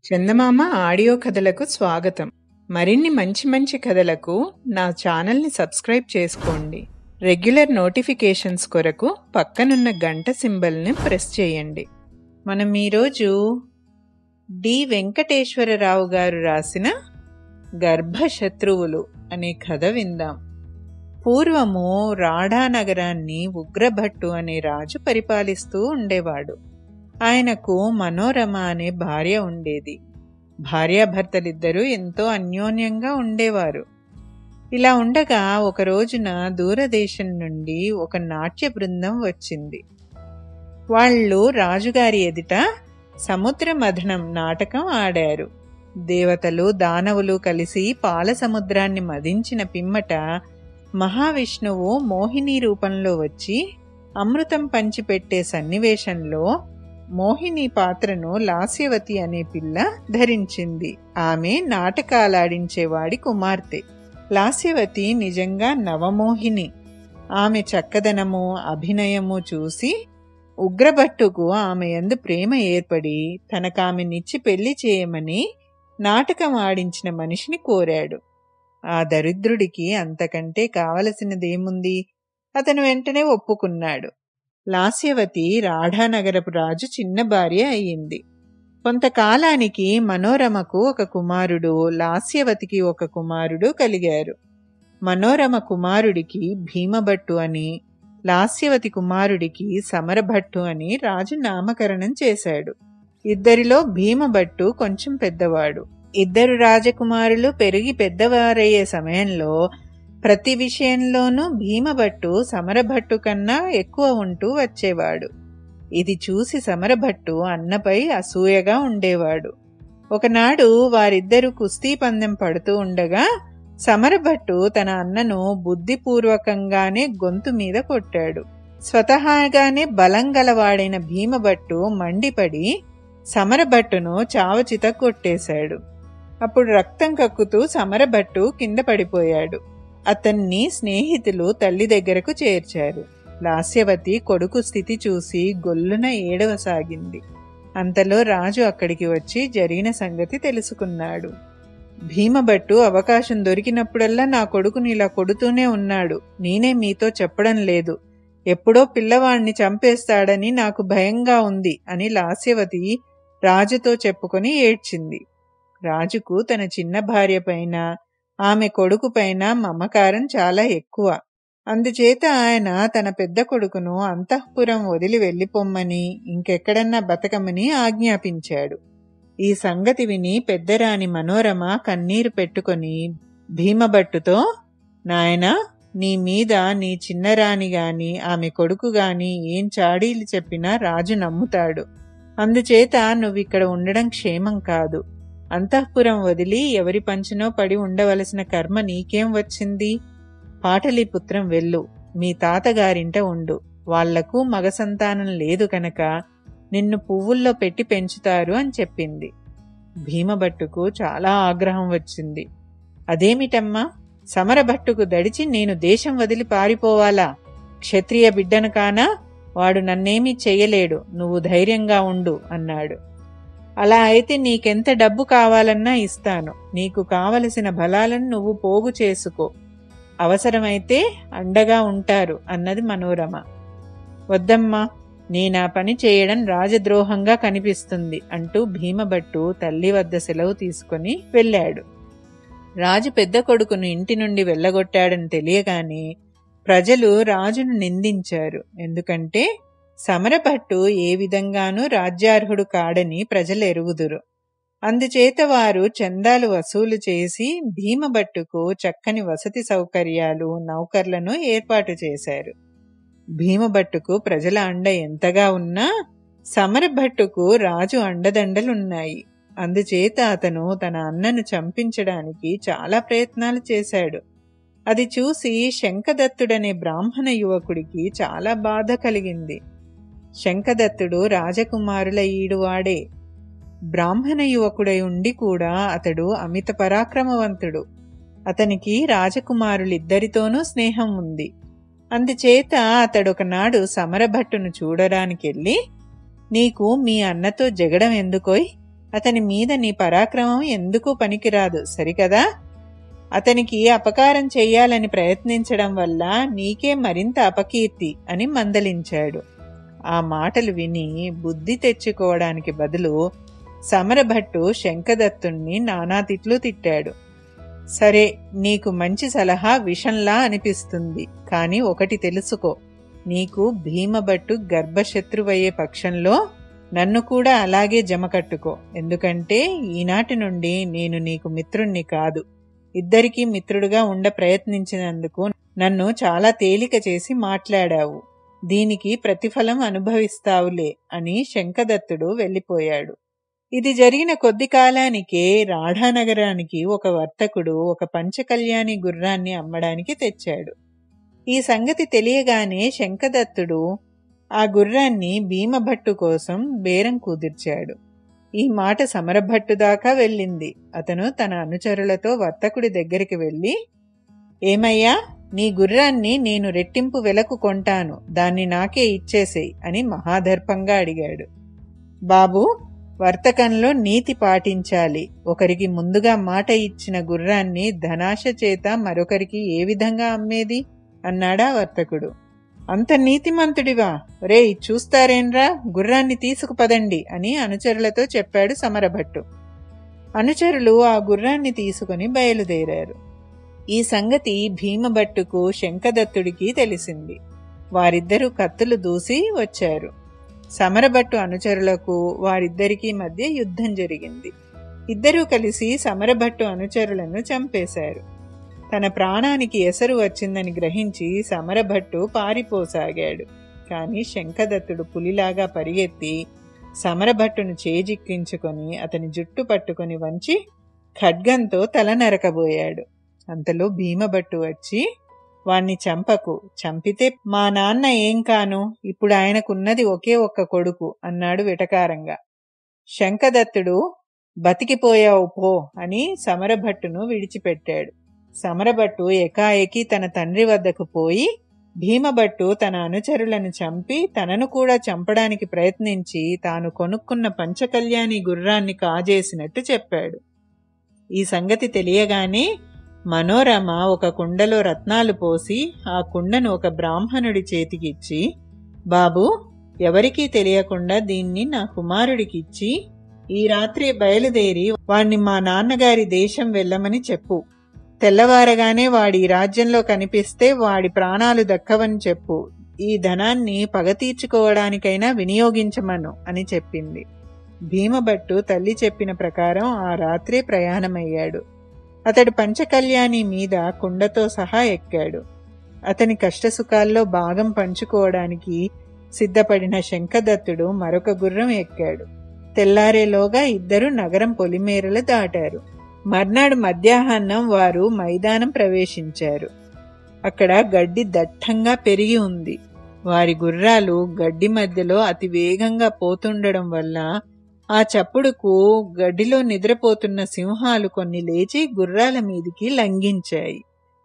చందమామ audio కథలకు స్వాగతం మరిన్ని మంచి మంచి కథలకు నా ఛానల్ని సబ్స్క్రైబ్ చేసుకోండి రెగ్యులర్ నోటిఫికేషన్స్ కొరకు పక్కనున్న గంట సింబల్ని ప్రెస్ చేయండి మనం ఈరోజు డి వెంకటేశ్వరరావు గారు రాసిన గర్భశత్రువులు అనే కథ విందాం పూర్వము రాఢా నగరాన్ని ఉగ్రభట్టు అనే రాజు పరిపాలిస్తూ ఉండేవాడు ఆయనకు మనోరమ అనే భార్య ఉండేది భార్యాభర్తలిద్దరూ ఎంతో అన్యోన్యంగా ఉండేవారు ఇలా ఉండగా ఒక రోజున దూరదేశం నుండి ఒక నాట్య బృందం వచ్చింది వాళ్ళు రాజుగారి ఎదుట సముద్ర మథనం నాటకం ఆడారు దేవతలు దానవులు కలిసి పాల సముద్రాన్ని మదించిన పిమ్మట మహావిష్ణువు మోహిని రూపంలో వచ్చి అమృతం పంచిపెట్టే సన్నివేశంలో మోహిని పాత్రను లాస్యవతి అనే పిల్ల ధరించింది ఆమె నాటకాలాడించేవాడి కుమార్తె లాస్యవతి నిజంగా నవమోహిని ఆమె చక్కదనము అభినయము చూసి ఉగ్రభట్టుకు ఆమె ఎందు ప్రేమ ఏర్పడి తనకామెనిచ్చి పెళ్లి చేయమని నాటకం ఆడించిన మనిషిని కోరాడు ఆ దరిద్రుడికి అంతకంటే కావలసినదేముంది అతను వెంటనే ఒప్పుకున్నాడు లాస్యవతి రాఢానగరపు రాజు చిన్న భార్య అయ్యింది కొంతకాలానికి మనోరమకు ఒక కుమారుడు లాస్యవతికి ఒక కుమారుడు కలిగారు మనోరమ కుమారుడికి భీమభట్టు అని లాస్యవతి కుమారుడికి సమరభట్టు అని రాజు నామకరణం చేశాడు ఇద్దరిలో భీమభట్టు కొంచెం పెద్దవాడు ఇద్దరు రాజకుమారులు పెరిగి పెద్దవారయ్యే సమయంలో ప్రతి విషయంలోనూ భీమభట్టు సమరభట్టు కన్నా ఎక్కువ ఉంటూ వచ్చేవాడు ఇది చూసి సమరభట్టు అన్నపై అసూయగా ఉండేవాడు ఒకనాడు వారిద్దరూ కుస్తీ పందెం పడుతూ ఉండగా సమరభట్టు తన అన్నను బుద్ధిపూర్వకంగానే గొంతు మీద కొట్టాడు స్వతహాగానే బలం గలవాడైన భీమభట్టు మండిపడి సమరభట్టును చావచిత కొట్టేశాడు అప్పుడు రక్తం కక్కుతూ సమరభట్టు కింద పడిపోయాడు అతన్ని స్నేహితులు తల్లి దగ్గరకు చేర్చారు లాస్యవతి కొడుకు స్థితి చూసి గొల్లున ఏడవసాగింది అంతలో రాజు అక్కడికి వచ్చి జరిగిన సంగతి తెలుసుకున్నాడు భీమభట్టు అవకాశం దొరికినప్పుడల్లా నా కొడుకుని ఇలా కొడుతూనే ఉన్నాడు నేనే మీతో చెప్పడం లేదు ఎప్పుడో పిల్లవాణ్ణి చంపేస్తాడని నాకు భయంగా ఉంది అని లాస్యవతి రాజుతో చెప్పుకొని ఏడ్చింది రాజుకు తన చిన్న భార్య పైన ఆమె కొడుకు పైన మమకారం చాలా ఎక్కువ అందుచేత ఆయన తన పెద్ద కొడుకును అంతఃపురం వదిలి వెళ్ళిపోమ్మని ఇంకెక్కడన్నా బతకమని ఆజ్ఞాపించాడు ఈ సంగతి విని పెద్దరాణి మనోరమ కన్నీరు పెట్టుకొని భీమభట్టుతో నాయనా నీ మీద నీ చిన్నరాణి గాని ఆమె కొడుకు గాని ఏం చాడీలు చెప్పినా రాజు నమ్ముతాడు అందుచేత నువ్విక్కడ ఉండడం క్షేమం కాదు అంతఃపురం వదిలి ఎవరి పంచనో పడి ఉండవలసిన కర్మ నీకేం వచ్చింది పాటలీపుత్రం వెళ్ళు మీ తాతగారింట ఉండు వాళ్లకు మగ సంతానం లేదు కనుక నిన్ను పువ్వుల్లో పెట్టి పెంచుతారు అని చెప్పింది భీమభట్టుకు చాలా ఆగ్రహం వచ్చింది అదేమిటమ్మా సమరభట్టుకు దడిచి నేను దేశం వదిలి పారిపోవాలా క్షత్రియ బిడ్డను కానా వాడు నన్నేమీ చెయ్యలేడు నువ్వు ధైర్యంగా ఉండు అన్నాడు అలా అయితే నీకెంత డబ్బు కావాలన్నా ఇస్తాను నీకు కావలసిన బలాలను నువ్వు పోగు చేసుకో అవసరమైతే అండగా ఉంటారు అన్నది మనోరమ వద్దమ్మా నేనా పని చేయడం రాజద్రోహంగా కనిపిస్తుంది అంటూ భీమభట్టు తల్లి వద్ద సెలవు తీసుకుని వెళ్ళాడు రాజు పెద్ద కొడుకును ఇంటి నుండి వెళ్ళగొట్టాడని తెలియగానే ప్రజలు రాజును నిందించారు ఎందుకంటే సమరభట్టు ఏ విధంగానూ రాజ్యార్హుడు కాడని ప్రజలు ఎరుగుదురు అందుచేత వారు చందాలు వసూలు చేసి భీమభట్టుకు చక్కని వసతి సౌకర్యాలు నౌకర్లను ఏర్పాటు చేశారు భీమభట్టుకు ప్రజల అండ ఎంతగా ఉన్నా సమరభట్టుకు రాజు అండదండలున్నాయి అందుచేత అతను తన అన్నను చంపించడానికి చాలా ప్రయత్నాలు చేశాడు అది చూసి శంఖదత్తుడనే బ్రాహ్మణ యువకుడికి చాలా బాధ కలిగింది శంఖదత్తుడు రాజకుమారుల ఈడువాడే బ్రాహ్మణ యువకుడై ఉండి కూడా అతడు అమిత పరాక్రమవంతుడు అతనికి రాజకుమారులిద్దరితోనూ స్నేహం ఉంది అందుచేత అతడొకనాడు సమరభట్టును చూడడానికెళ్ళి నీకు మీ అన్నతో జగడం ఎందుకోయ్ అతని మీద నీ పరాక్రమం ఎందుకు పనికిరాదు సరికదా అతనికి అపకారం చెయ్యాలని ప్రయత్నించడం వల్ల నీకే మరింత అపకీర్తి అని మందలించాడు ఆ మాటలు విని బుద్ధి తెచ్చుకోవడానికి బదులు సమరభట్టు శంఖదత్తుణ్ణి నానా తిట్లు తిట్టాడు సరే నీకు మంచి సలహా విషంలా అనిపిస్తుంది కాని ఒకటి తెలుసుకో నీకు భీమభట్టు గర్భశత్రువయ్యే పక్షంలో నన్ను కూడా అలాగే జమకట్టుకో ఎందుకంటే ఈనాటి నుండి నేను నీకు మిత్రుణ్ణి కాదు ఇద్దరికీ మిత్రుడుగా ఉండ ప్రయత్నించినందుకు నన్ను చాలా తేలిక చేసి మాట్లాడావు దీనికి ప్రతిఫలం అనుభవిస్తావులే అని శంఖదత్తుడు వెళ్ళిపోయాడు ఇది జరిగిన కొద్ది కాలానికే రాఢానగరానికి ఒక వర్తకుడు ఒక పంచకళ్యాణి గుర్రాన్ని అమ్మడానికి తెచ్చాడు ఈ సంగతి తెలియగానే శంఖదత్తుడు ఆ గుర్రాన్ని భీమభట్టు కోసం బేరం కుదిర్చాడు ఈ మాట సమరభట్టు దాకా వెళ్ళింది అతను తన అనుచరులతో వర్తకుడి దగ్గరికి వెళ్ళి ఏమయ్యా నీ గుర్రాన్ని నేను రెట్టింపు వెలకు కొంటాను దాన్ని నాకే ఇచ్చేసేయ్ అని మహాదర్పంగా అడిగాడు బాబు వర్తకంలో నీతి పాటించాలి ఒకరికి ముందుగా మాట ఇచ్చిన గుర్రాన్ని ధనాశ చేత మరొకరికి ఏ విధంగా అమ్మేది అన్నాడా వర్తకుడు అంత నీతిమంతుడివా రే చూస్తారేన్రా గుర్రాన్ని తీసుకుపదండి అని అనుచరులతో చెప్పాడు సమరభట్టు అనుచరులు ఆ గుర్రాన్ని తీసుకుని బయలుదేరారు ఈ సంగతి భీమభట్టుకు శంఖదత్తుడికి తెలిసింది వారిద్దరూ కత్తులు దూసి వచ్చారు సమరభట్టు అనుచరులకు వారిద్దరికీ మధ్య యుద్ధం జరిగింది ఇద్దరూ కలిసి సమరభట్టు అనుచరులను చంపేశారు తన ప్రాణానికి ఎసరు వచ్చిందని గ్రహించి సమరభట్టు పారిపోసాగాడు కాని శంఖదత్తుడు పులిలాగా పరిగెత్తి సమరభట్టును చేజిక్కించుకొని అతని జుట్టు పట్టుకొని వంచి ఖడ్గంతో తల నరకబోయాడు అంతలో భీమభట్టు వచ్చి వాణ్ణి చంపకు చంపితే మా నాన్న ఏం కాను ఇప్పుడు ఆయనకున్నది ఒకే ఒక్క కొడుకు అన్నాడు వెటకారంగా శంఖదత్తుడు బతికిపోయావు పో అని సమరభట్టును విడిచిపెట్టాడు సమరభట్టు ఎకాఎకి తన తండ్రి వద్దకు పోయి భీమభట్టు తన అనుచరులను చంపి తనను కూడా చంపడానికి ప్రయత్నించి తాను కొనుక్కున్న పంచకళ్యాణి గుర్రాన్ని కాజేసినట్టు చెప్పాడు ఈ సంగతి తెలియగానే మనోరమ ఒక కుండలో రత్నాలు పోసి ఆ కుండను ఒక బ్రాహ్మణుడి చేతికిచ్చి బాబు ఎవరికీ తెలియకుండా దీన్ని నా కుమారుడికిచ్చి ఈ రాత్రి బయలుదేరి వాణ్ణి మా నాన్నగారి దేశం వెళ్ళమని చెప్పు తెల్లవారగానే వాడి రాజ్యంలో కనిపిస్తే వాడి ప్రాణాలు దక్కవని చెప్పు ఈ ధనాన్ని పగ తీర్చుకోవడానికైనా వినియోగించమను అని చెప్పింది భీమభట్టు తల్లి చెప్పిన ప్రకారం ఆ రాత్రే ప్రయాణమయ్యాడు అతడు పంచకళ్యాణి మీద కుండతో సహా ఎక్కాడు అతని కష్టసుఖాల్లో భాగం పంచుకోవడానికి సిద్ధపడిన శంఖదత్తుడు మరొక గుర్రం ఎక్కాడు తెల్లారేలోగా ఇద్దరు నగరం పొలిమేరలు దాటారు మర్నాడు మధ్యాహ్నం వారు మైదానం ప్రవేశించారు అక్కడ గడ్డి దట్టంగా పెరిగి ఉంది వారి గుర్రాలు గడ్డి మధ్యలో అతి వేగంగా పోతుండడం వల్ల ఆ చప్పుడుకు గడ్డిలో నిద్రపోతున్న సింహాలు కొన్ని లేచి గుర్రాల మీదికి లంఘించాయి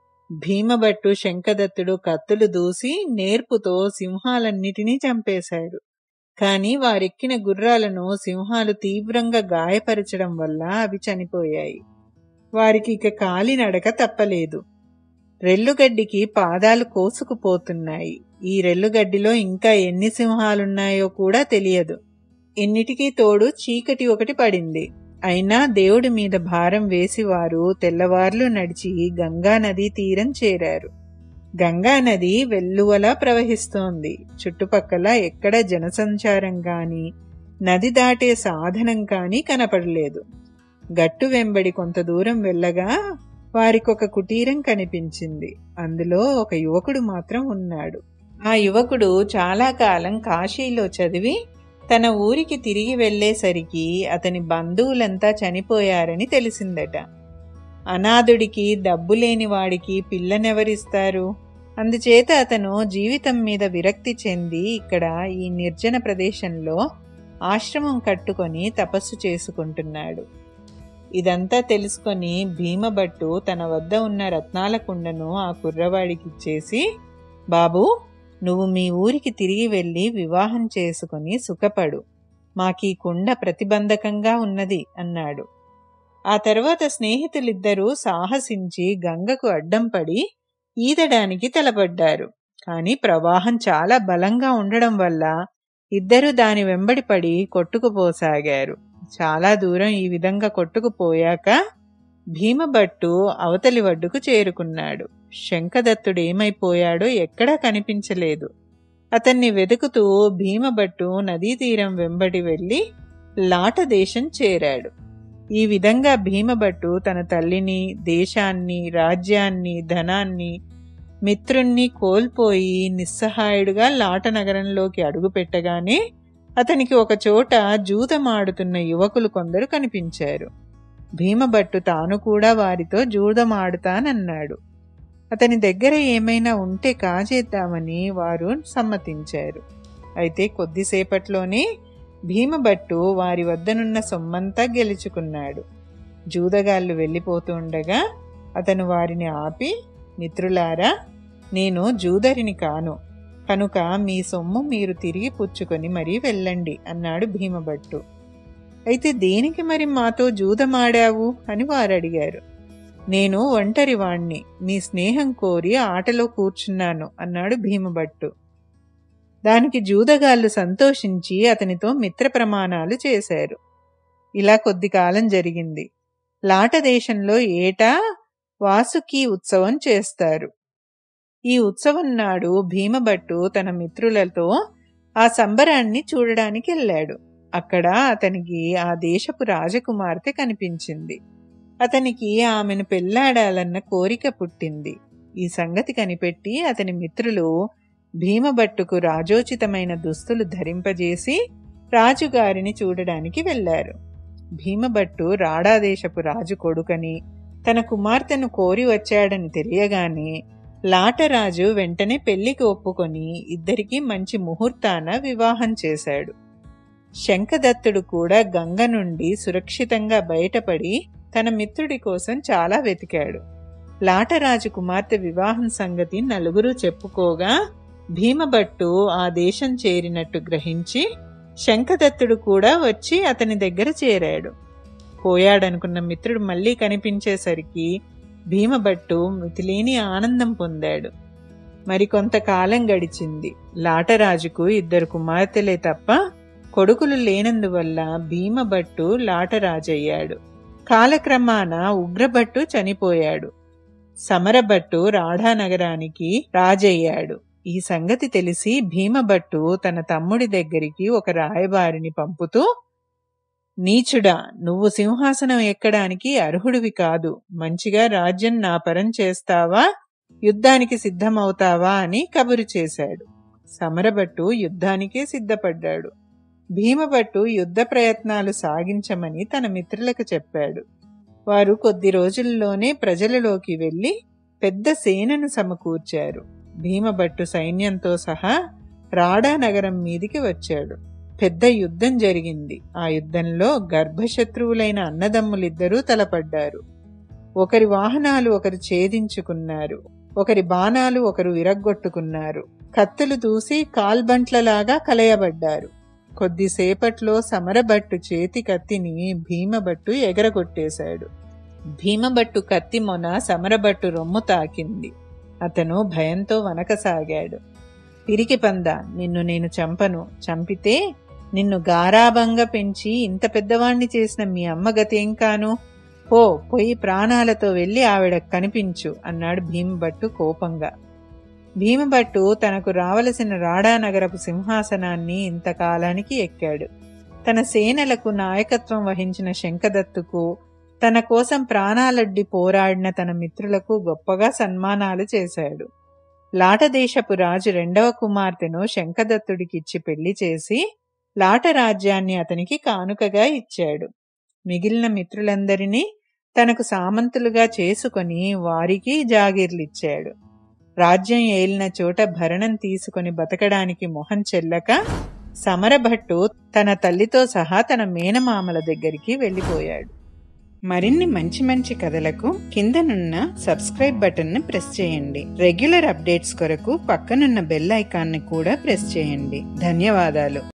భీమభట్టు శంఖదత్తుడు కత్తులు దూసి నేర్పుతో సింహాలన్నిటినీ చంపేశాడు కాని వారెక్కిన గుర్రాలను సింహాలు తీవ్రంగా గాయపరచడం వల్ల అవి చనిపోయాయి వారికి ఇక కాలినడక తప్పలేదు రెల్లుగడ్డికి పాదాలు కోసుకుపోతున్నాయి ఈ రెల్లుగడ్డిలో ఇంకా ఎన్ని సింహాలున్నాయో కూడా తెలియదు ఇన్నిటికీ తోడు చీకటి ఒకటి పడింది అయినా దేవుడి మీద భారం వేసి వారు తెల్లవార్లు నడిచి గంగా నదీ తీరం చేరారు గంగా నది వెల్లువలా ప్రవహిస్తోంది చుట్టుపక్కల ఎక్కడ జనసంచారం గాని నది దాటే సాధనం కాని కనపడలేదు గట్టు వెంబడి కొంత దూరం వెళ్ళగా వారికొక కుటీరం కనిపించింది అందులో ఒక యువకుడు మాత్రం ఉన్నాడు ఆ యువకుడు చాలా కాలం కాశీలో చదివి తన ఊరికి తిరిగి వెళ్లేసరికి అతని బంధువులంతా చనిపోయారని తెలిసిందట అనాథుడికి డబ్బు లేని వాడికి పిల్లనెవరిస్తారు అందుచేత అతను జీవితం మీద విరక్తి చెంది ఇక్కడ ఈ నిర్జన ప్రదేశంలో ఆశ్రమం కట్టుకొని తపస్సు చేసుకుంటున్నాడు ఇదంతా తెలుసుకొని భీమభట్టు తన వద్ద ఉన్న రత్నాల కుండను ఆ కుర్రవాడికిచ్చేసి బాబూ నువ్వు మీ ఊరికి తిరిగి వెళ్ళి వివాహం చేసుకుని సుఖపడు మాకీ కుండ ప్రతిబంధకంగా ఉన్నది అన్నాడు ఆ తర్వాత స్నేహితులిద్దరూ సాహసించి గంగకు అడ్డం పడి ఈదడానికి తలపడ్డారు కాని ప్రవాహం చాలా బలంగా ఉండడం వల్ల ఇద్దరు దాని వెంబడి పడి కొట్టుకుపోసాగారు చాలా దూరం ఈ విధంగా కొట్టుకుపోయాక భీమభట్టు అవతలి ఒడ్డుకు చేరుకున్నాడు శంఖదత్తుడు ఏమైపోయాడో ఎక్కడా కనిపించలేదు అతన్ని వెతుకుతూ భీమభట్టు నదీ తీరం వెంబడి వెళ్ళి లాట దేశం చేరాడు ఈ విధంగా భీమభట్టు తన తల్లిని దేశాన్ని రాజ్యాన్ని ధనాన్ని మిత్రుణ్ణి కోల్పోయి నిస్సహాయుడుగా లాట నగరంలోకి అడుగుపెట్టగానే అతనికి ఒక చోట జూదమాడుతున్న యువకులు కొందరు కనిపించారు భీమభట్టు తాను కూడా వారితో జూదమాడుతానన్నాడు అతని దగ్గర ఏమైనా ఉంటే కాజేద్దామని వారు సమ్మతించారు అయితే కొద్దిసేపట్లోనే భీమభట్టు వారి వద్దనున్న సొమ్మంతా గెలుచుకున్నాడు జూదగాళ్ళు వెళ్ళిపోతుండగా అతను వారిని ఆపి మిత్రులారా నేను జూదరిని కాను కనుక మీ సొమ్ము మీరు తిరిగి పుచ్చుకొని మరీ వెళ్ళండి అన్నాడు భీమభట్టు అయితే దేనికి మరి మాతో జూదమాడావు అని వారు అడిగారు నేను ఒంటరి వాణ్ణి మీ స్నేహం కోరి ఆటలో కూర్చున్నాను అన్నాడు భీమభట్టు దానికి జూదగాళ్ళు సంతోషించి అతనితో మిత్ర ప్రమాణాలు చేశారు ఇలా కొద్ది కాలం జరిగింది లాట దేశంలో ఏటా వాసుకి ఉత్సవం చేస్తారు ఈ ఉత్సవం నాడు భీమభట్టు తన మిత్రులతో ఆ సంబరాన్ని చూడడానికి వెళ్ళాడు అక్కడ అతనికి ఆ దేశపు రాజకుమార్తె కనిపించింది అతనికి ఆమెను పెళ్లాడాలన్న కోరిక పుట్టింది ఈ సంగతి కనిపెట్టి అతని మిత్రులు భీమభట్టుకు రాజోచితమైన దుస్తులు ధరింపజేసి రాజుగారిని చూడడానికి వెళ్లారు భీమభట్టు రాడాదేశపు రాజు కొడుకని తన కుమార్తెను కోరి వచ్చాడని తెలియగానే లాటరాజు వెంటనే పెళ్లికి ఒప్పుకొని ఇద్దరికీ మంచి ముహూర్తాన వివాహం చేశాడు శంఖదత్తుడు కూడా గంగ నుండి సురక్షితంగా బయటపడి తన మిత్రుడి కోసం చాలా వెతికాడు లాటరాజు కుమార్తె వివాహం సంగతి నలుగురు చెప్పుకోగా భీమభట్టు ఆ దేశం చేరినట్టు గ్రహించి శంఖదత్తుడు కూడా వచ్చి అతని దగ్గర చేరాడు పోయాడనుకున్న మిత్రుడు మళ్ళీ కనిపించేసరికి భీమభట్టు మితిలేని ఆనందం పొందాడు మరికొంతకాలం గడిచింది లాటరాజుకు ఇద్దరు కుమార్తెలే తప్ప కొడుకులు లేనందువల్ల భీమభట్టు లాటరాజయ్యాడు కాలక్రమాన ఉగ్రభట్టు చనిపోయాడు సమరభట్టు రాఢా నగరానికి రాజయ్యాడు ఈ సంగతి తెలిసి భీమభట్టు తన తమ్ముడి దగ్గరికి ఒక రాయబారిని పంపుతూ నీచుడా నువ్వు సింహాసనం ఎక్కడానికి అర్హుడివి కాదు మంచిగా రాజ్యం నా పరం చేస్తావా యుద్ధానికి సిద్ధమవుతావా అని కబురు చేశాడు సమరభట్టు యుద్ధానికే సిద్ధపడ్డాడు భీమభట్టు యుద్ధ ప్రయత్నాలు సాగించమని తన మిత్రులకు చెప్పాడు వారు కొద్ది రోజుల్లోనే ప్రజలలోకి వెళ్లి పెద్ద సేనను సమకూర్చారు భీమభట్టు సైన్యంతో సహా రాడా నగరం మీదికి వచ్చాడు పెద్ద యుద్ధం జరిగింది ఆ యుద్ధంలో గర్భశత్రువులైన అన్నదమ్ములిద్దరూ తలపడ్డారు ఒకరి వాహనాలు ఒకరు ఛేదించుకున్నారు ఒకరి బాణాలు ఒకరు విరగ్గొట్టుకున్నారు కత్తులు దూసి కాల్బంట్లలాగా కలయబడ్డారు కొద్దిసేపట్లో సమరభట్టు చేతి కత్తిని భీమభట్టు ఎగరగొట్టేశాడు భీమభట్టు కత్తి మొన సమరభట్టు రొమ్ము తాకింది అతను భయంతో వనకసాగాడు పిరికి పంద నిన్ను నేను చంపను చంపితే నిన్ను గారాభంగా పెంచి ఇంత పెద్దవాణ్ణి చేసిన మీ అమ్మ గతేం కాను పో పోయి ప్రాణాలతో వెళ్ళి ఆవిడ కనిపించు అన్నాడు భీమభట్టు కోపంగా భీమభట్టు తనకు రావలసిన రాడానగరపు సింహాసనాన్ని ఇంతకాలానికి ఎక్కాడు తన సేనలకు నాయకత్వం వహించిన శంఖదత్తుకు తన కోసం ప్రాణాలడ్డి పోరాడిన తన మిత్రులకు గొప్పగా సన్మానాలు చేశాడు లాటదేశపు రాజు రెండవ కుమార్తెను శంఖదత్తుడికిచ్చి పెళ్లి చేసి లాట రాజ్యాన్ని అతనికి కానుకగా ఇచ్చాడు మిగిలిన మిత్రులందరినీ తనకు సామంతులుగా చేసుకొని వారికి జాగీర్లిచ్చాడు రాజ్యం ఏలిన చోట భరణం తీసుకొని బతకడానికి మొహం చెల్లక సమరభట్టు తన తల్లితో సహా తన మేనమామల దగ్గరికి వెళ్ళిపోయాడు మరిన్ని మంచి మంచి కథలకు కిందనున్న సబ్స్క్రైబ్ బటన్ని ప్రెస్ చేయండి రెగ్యులర్ అప్డేట్స్ కొరకు పక్కనున్న బెల్ ఐకాన్ని కూడా ప్రెస్ చేయండి ధన్యవాదాలు